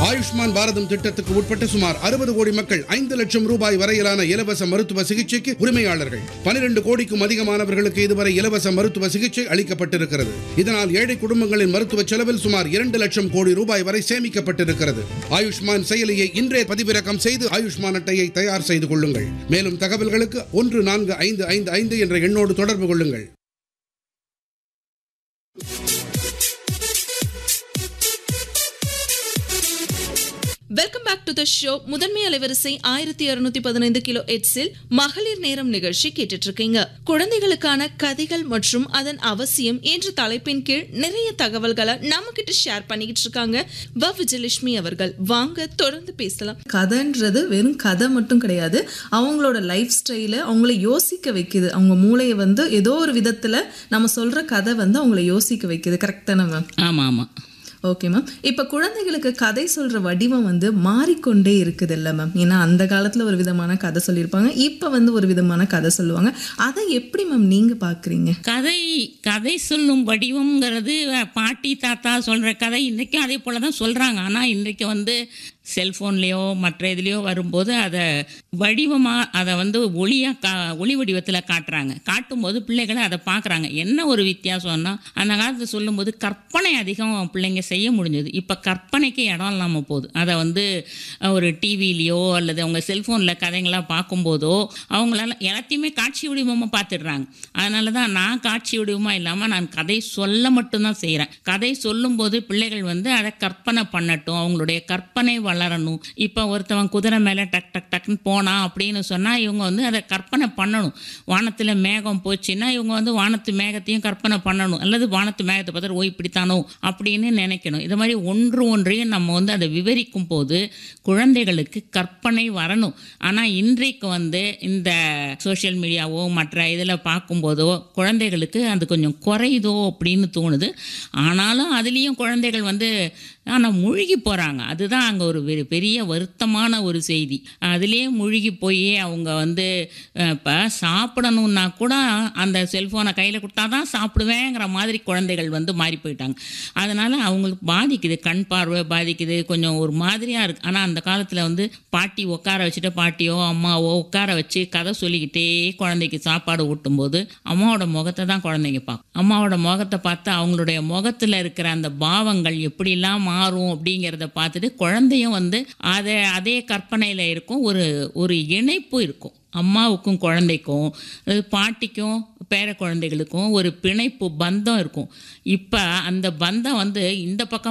ஆயுஷ்மான் பாரதம் திட்டத்துக்கு உட்பட்ட சுமார் அறுபது கோடி மக்கள் ஐந்து லட்சம் ரூபாய் வரையிலான இலவச மருத்துவ சிகிச்சைக்கு உரிமையாளர்கள் பனிரெண்டு கோடிக்கும் அதிகமானவர்களுக்கு இதுவரை இலவச மருத்துவ சிகிச்சை அளிக்கப்பட்டிருக்கிறது இதனால் ஏழை குடும்பங்களின் மருத்துவ செலவில் சுமார் இரண்டு லட்சம் கோடி ரூபாய் வரை சேமிக்கப்பட்டிருக்கிறது ஆயுஷ்மான் செயலியை இன்றே பதிவிறக்கம் செய்து ஆயுஷ்மான் அட்டையை தயார் செய்து கொள்ளுங்கள் மேலும் தகவல்களுக்கு ஒன்று நான்கு ஐந்து ஐந்து ஐந்து என்ற எண்ணோடு தொடர்பு கொள்ளுங்கள் welcome back to the show முதன்மை அலைவரிசை ஆயிரத்தி இருநூத்தி பதினைந்து கிலோ எட்ஸில் மகளிர் நேரம் நிகழ்ச்சி கேட்டுட்டு இருக்கீங்க குழந்தைகளுக்கான கதைகள் மற்றும் அதன் அவசியம் என்ற தலைப்பின் கீழ் நிறைய தகவல்களை நம்ம கிட்ட ஷேர் பண்ணிக்கிட்டு இருக்காங்க வ விஜயலட்சுமி அவர்கள் வாங்க தொடர்ந்து பேசலாம் கதைன்றது வெறும் கதை மட்டும் கிடையாது அவங்களோட லைஃப் ஸ்டைலை அவங்கள யோசிக்க வைக்குது அவங்க மூளையை வந்து ஏதோ ஒரு விதத்தில் நம்ம சொல்கிற கதை வந்து அவங்கள யோசிக்க வைக்குது கரெக்ட் தானே மேம் ஆமாம் ஆமாம் ஓகே மேம் இப்போ குழந்தைகளுக்கு கதை சொல்கிற வடிவம் வந்து மாறிக்கொண்டே இருக்குது இல்லை மேம் ஏன்னா அந்த காலத்தில் ஒரு விதமான கதை சொல்லியிருப்பாங்க இப்போ வந்து ஒரு விதமான கதை சொல்லுவாங்க அதை எப்படி மேம் நீங்கள் பார்க்குறீங்க கதை கதை சொல்லும் வடிவம்ங்கிறது அஹ், பாட்டி தாத்தா சொல்கிற கதை இன்றைக்கும் அதே போல் தான் சொல்கிறாங்க ஆனால் இன்றைக்கு வந்து செல்ஃபோன்லேயோ மற்ற இதுலேயோ வரும்போது அதை வடிவமாக அதை வந்து ஒளியாக கா ஒளி வடிவத்தில் காட்டுறாங்க காட்டும்போது பிள்ளைகளை அதை பார்க்குறாங்க என்ன ஒரு வித்தியாசம்னா அந்த காலத்தில் சொல்லும்போது கற்பனை அதிகம் பிள்ளைங்க செய்ய முடிஞ்சது இப்போ கற்பனைக்கு இடம் இல்லாமல் போகுது அதை வந்து அஹ், ஒரு டிவிலேயோ அல்லது அவங்க செல்ஃபோனில் கதைங்களாம் பார்க்கும்போதோ அவங்களால எல்லாத்தையுமே காட்சி வடிவமாக பார்த்துடுறாங்க அதனால தான் நான் காட்சி வடிவமாக இல்லாமல் நான் கதை சொல்ல மட்டும்தான் செய்கிறேன் கதை சொல்லும்போது பிள்ளைகள் வந்து அதை கற்பனை பண்ணட்டும் அவங்களுடைய கற்பனை வளரணும் இப்போ ஒருத்தவன் குதிரை மேலே டக் டக் டக்குன்னு போனான் அப்படின்னு சொன்னால் இவங்க வந்து அதை கற்பனை பண்ணணும் வானத்தில் மேகம் போச்சுன்னா இவங்க வந்து வானத்து மேகத்தையும் கற்பனை பண்ணணும் அல்லது வானத்து மேகத்தை பார்த்துட்டு ஓ இப்படித்தானோ அப்படின்னு நினைக்கணும் இது மாதிரி ஒன்று ஒன்றையும் நம்ம வந்து அதை விவரிக்கும் போது குழந்தைகளுக்கு கற்பனை வரணும் ஆனால் இன்றைக்கு வந்து இந்த சோஷியல் மீடியாவோ மற்ற இதில் பார்க்கும்போதோ குழந்தைகளுக்கு அது கொஞ்சம் குறையுதோ அப்படின்னு தோணுது ஆனாலும் அதுலேயும் குழந்தைகள் வந்து ஆனால் மூழ்கி போகிறாங்க அதுதான் அங்கே ஒரு பெரிய- பெரிய வருத்தமான ஒரு செய்தி அதுலேயே மூழ்கி போய் அவங்க வந்து இப்போ சாப்பிடணுன்னா கூட அந்த செல்ஃபோனை கையில் கொடுத்தா தான் சாப்பிடுவேங்கிற மாதிரி குழந்தைகள் வந்து மாறி போயிட்டாங்க அதனால் அவங்களுக்கு பாதிக்குது கண் பார்வை பாதிக்குது கொஞ்சம் ஒரு மாதிரியாக இருக்குது ஆனால் அந்த காலத்தில் வந்து பாட்டி உட்கார வச்சுட்டு பாட்டியோ அம்மாவோ உட்கார வச்சு கதை சொல்லிக்கிட்டே குழந்தைக்கு சாப்பாடு ஊட்டும்போது அம்மாவோட முகத்தை தான் குழந்தைங்க பார்க்கும் அம்மாவோட முகத்தை பார்த்து அவங்களுடைய முகத்தில் இருக்கிற அந்த பாவங்கள் எப்படிலாம் மாறும் அப்படிங்கிறத பார்த்துட்டு குழந்தையும் வந்து அதை அதே கற்பனையில் இருக்கும் ஒரு ஒரு இணைப்பு இருக்கும் அம்மாவுக்கும் குழந்தைக்கும் அது பாட்டிக்கும் பேர குழந்தைகளுக்கும் ஒரு பிணைப்பு பந்தம் இருக்கும் இப்போ அந்த பந்தம் வந்து இந்த பக்கம்